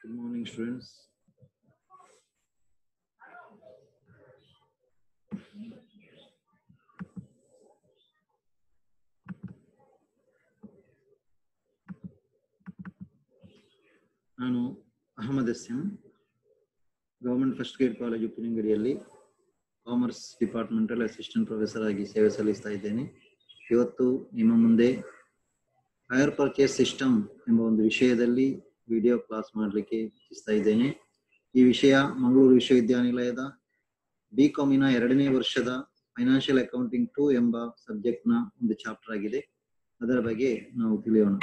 Good morning, students. ನಾನು Ahmad SM government first grade college ಉಪ್ಪಿನಂಗಡಿಯಲ್ಲಿ commerce departmental assistant professor ಆಗಿ ಸೇವೆ ಸಲ್ಲಿಸ್ತಾ ಇದ್ದೇನೆ ಇವತ್ತು ನಿಮ್ಮ ಮುಂದೆ ಹೈಯರ್ ಪರ್ಚೇಸ್ ಸಿಸ್ಟಮ್ ಎಂಬ ಒಂದು ವಿಷಯದಲ್ಲಿ ವಿಡಿಯೋ ಕ್ಲಾಸ್ ಮಾಡಲಿಕ್ಕೆ ಇಚ್ಛಿಸ್ತಾ ಇದ್ದೇನೆ ಈ ವಿಷಯ ಮಂಗಳೂರು ವಿಶ್ವವಿದ್ಯಾನಿಲಯದ ಬಿ ಕಾಮಿನ ಎರಡನೇ ವರ್ಷದ ಫೈನಾನ್ಷಿಯಲ್ ಅಕೌಂಟಿಂಗ್ ಟೂ ಎಂಬ ಸಬ್ಜೆಕ್ಟ್ನ ಒಂದು ಚಾಪ್ಟರ್ ಆಗಿದೆ ಅದರ ಬಗ್ಗೆ ನಾವು ತಿಳಿಯೋಣ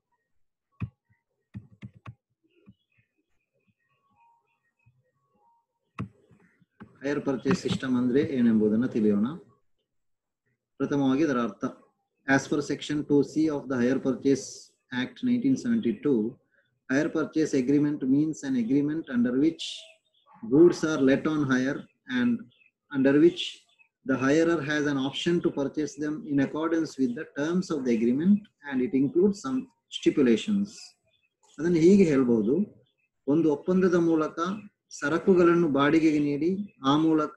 ಹೈಯರ್ ಪರ್ಚೇಸ್ ಸಿಸ್ಟಮ್ ಅಂದ್ರೆ ಏನೆಂಬುದನ್ನು ತಿಳಿಯೋಣ ಪ್ರಥಮವಾಗಿ ಇದರ ಅರ್ಥ as per section two C of the hire purchase act nineteen seventy two hire purchase agreement means an agreement under which goods are let on hire and under which the hirer has an option to purchase them in accordance with the terms of the agreement and it includes some stipulations ಅದನ್ನು ಹೀಗೆ ಹೇಳ್ಬೋದು ಒಂದು ಒಪ್ಪಂದದ ಮೂಲಕ ಸರಕುಗಳನ್ನು ಬಾಡಿಗೆಗೆ ನೀಡಿ ಆ ಮೂಲಕ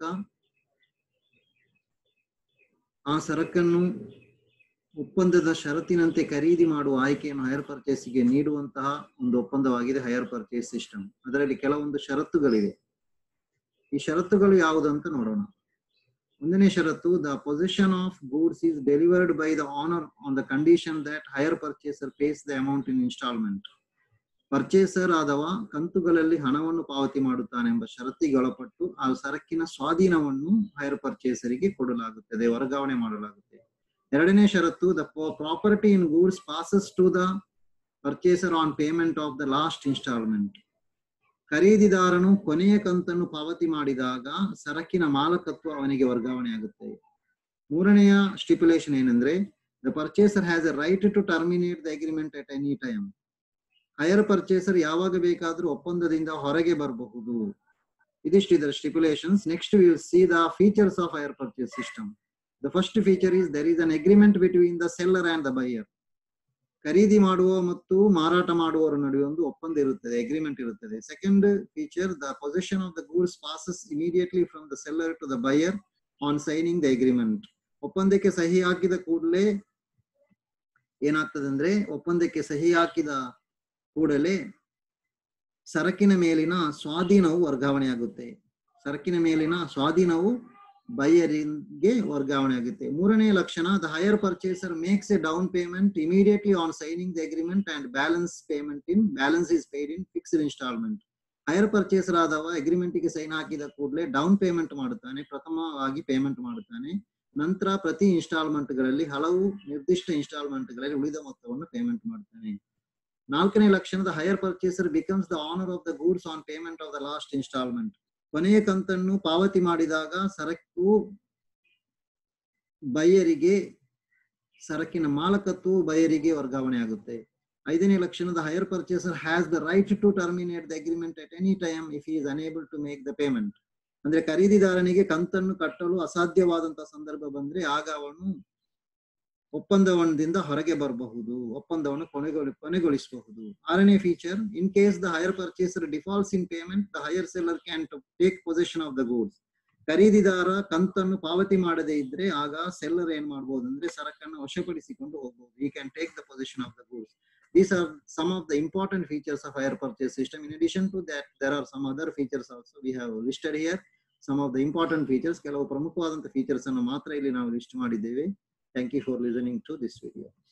ಆ ಸರಕನ್ನು ಒಪ್ಪಂದದ ಷರತ್ತಿನಂತೆ ಖರೀದಿ ಮಾಡುವ ಆಯ್ಕೆಯನ್ನು ಹೈಯರ್ ಪರ್ಚೇಸ್ಗೆ ನೀಡುವಂತಹ ಒಂದು ಒಪ್ಪಂದವಾಗಿದೆ ಹೈಯರ್ ಪರ್ಚೇಸ್ ಸಿಸ್ಟಮ್ ಅದರಲ್ಲಿ ಕೆಲವೊಂದು ಷರತ್ತುಗಳಿವೆ ಈ ಷರತ್ತುಗಳು ಯಾವುದಂತ ನೋಡೋಣ ಒಂದನೇ ಷರತ್ತು the position of goods is delivered by the owner on the condition that hire purchaser pays the amount in instalment purchaser ಆದವ ಕಂತುಗಳಲ್ಲಿ ಹಣವನ್ನು ಪಾವತಿ ಮಾಡುತ್ತಾನೆಂಬ ಷರತ್ತಿಗೆ ಒಳಪಟ್ಟು ಆ ಸರಕಿನ ಸ್ವಾಧೀನವನ್ನು ಹೈಯರ್ ಪರ್ಚೇಸರಿಗೆ ಕೊಡಲಾಗುತ್ತದೆ ವರ್ಗಾವಣೆ ಮಾಡಲಾಗುತ್ತೆ ಎರಡನೇ ಷರತ್ತು the property in goods passes to the purchaser on payment of the last instalment ಖರೀದಿದಾರನು ಕೊನೆಯ ಕಂತನ್ನು ಪಾವತಿ ಮಾಡಿದಾಗ ಸರಕಿನ ಮಾಲಕತ್ವ ಅವನಿಗೆ ವರ್ಗಾವಣೆ ಆಗುತ್ತೆ ಮೂರನೆಯ ಸ್ಟಿಪ್ಯುಲೇಷನ್ ಏನಂದ್ರೆ the purchaser has a right to terminate the agreement at any time hire purchaser ಯಾವಾಗ ಬೇಕಾದ್ರೂ ಒಪ್ಪಂದದಿಂದ ಹೊರಗೆ ಬರಬಹುದು ಇದಿಷ್ಟು ಇದರ stipulations next will see the features of hire purchase system the first feature is there is an agreement between the seller and the buyer ಖರೀದಿ ಮಾಡುವ ಮತ್ತು ಮಾರಾಟ ಮಾಡುವವರ ನಡುವೆ ಒಂದು ಒಪ್ಪಂದ ಇರುತ್ತದೆ ಅಗ್ರಿಮೆಂಟ್ ಇರುತ್ತದೆ second feature the position of the goods passes immediately from the seller to the buyer on signing the agreement ಒಪ್ಪಂದಕ್ಕೆ ಸಹಿ ಹಾಕಿದ ಕೂಡಲೇ ಏನಾಗ್ತದೆ ಅಂದ್ರೆ ಒಪ್ಪಂದಕ್ಕೆ ಸಹಿ ಹಾಕಿದ ಕೂಡಲೇ ಸರಕಿನ ಮೇಲಿನ ಸ್ವಾಧೀನವು ವರ್ಗಾವಣೆ ಆಗುತ್ತೆ ಸರಕಿನ ಮೇಲಿನ ಸ್ವಾಧೀನವು ಬೈಯರಿಗೆ ವರ್ಗಾವಣೆ ಆಗುತ್ತೆ ಮೂರನೇ ಲಕ್ಷಣ the hire purchaser makes a down payment immediately on signing the agreement and balance payment in balance is paid in fixed instalment hire purchaser ಆದವ ಅಗ್ರಿಮೆಂಟ್ ಗೆ ಸೈನ್ ಹಾಕಿದ ಕೂಡಲೇ ಡೌನ್ ಪೇಮೆಂಟ್ ಮಾಡುತ್ತಾನೆ ಪ್ರಥಮವಾಗಿ ಪೇಮೆಂಟ್ ಮಾಡುತ್ತಾನೆ ನಂತರ ಪ್ರತಿ ಇನ್ಸ್ಟಾಲ್ಮೆಂಟ್ ಗಳಲ್ಲಿ ಹಲವು ನಿರ್ದಿಷ್ಟ ಇನ್ಸ್ಟಾಲ್ಮೆಂಟ್ ಗಳಲ್ಲಿ ಉಳಿದ ಮೊತ್ತವನ್ನು ಪೇಮೆಂಟ್ ಮಾಡ್ತಾನೆ ನಾಲ್ಕನೇ ಲಕ್ಷಣದ hire purchaser becomes the owner of the goods on payment of the last instalment ಕೊನೆಯ ಕಂತನ್ನು ಪಾವತಿ ಮಾಡಿದಾಗ ಸರಕು ಬೈಯರಿಗೆ ಸರಕಿನ ಮಾಲಕತ್ವವು ಬೈಯರಿಗೆ ವರ್ಗಾವಣೆ ಆಗುತ್ತೆ ಐದನೇ ಲಕ್ಷಣದ hire purchaser has the right to terminate the agreement at any time if is unable to make the payment ಅಂದ್ರೆ ಖರೀದಿದಾರನಿಗೆ ಕಂತನ್ನು ಕಟ್ಟಲು ಅಸಾಧ್ಯವಾದಂತಹ ಸಂದರ್ಭ ಬಂದ್ರೆ ಆಗ ಅವನು ಒಪ್ಪಂದದಿಂದ ಹೊರಗೆ ಬರಬಹುದು ಒಪ್ಪಂದವನ್ನು ಕೊನೆಗೊಳಿ ಕೊನೆಗೊಳಿಸಬಹುದು ಆರನೇ feature in case the hire purchaser defaults in payment the hire seller can take position of the goods ಖರೀದಿದಾರ ಕಂತನ್ನು ಪಾವತಿ ಮಾಡದೇ ಇದ್ರೆ ಆಗ ಸೆಲ್ಲರ್ ಏನ್ ಮಾಡಬಹುದು ಅಂದ್ರೆ ಸರಕನ್ನು ವಶಪಡಿಸಿಕೊಂಡು ಹೋಗಬಹುದು ಈ can take the position of the goods these are some of the important features of higher purchase system in addition to that there are some other features also we have listed here some of the important features ಕೆಲವು ಪ್ರಮುಖವಾದಂತಹ features ಅನ್ನು ಮಾತ್ರ ಇಲ್ಲಿ ನಾವು list ಮಾಡಿದ್ದೇವೆ thank you for listening to this video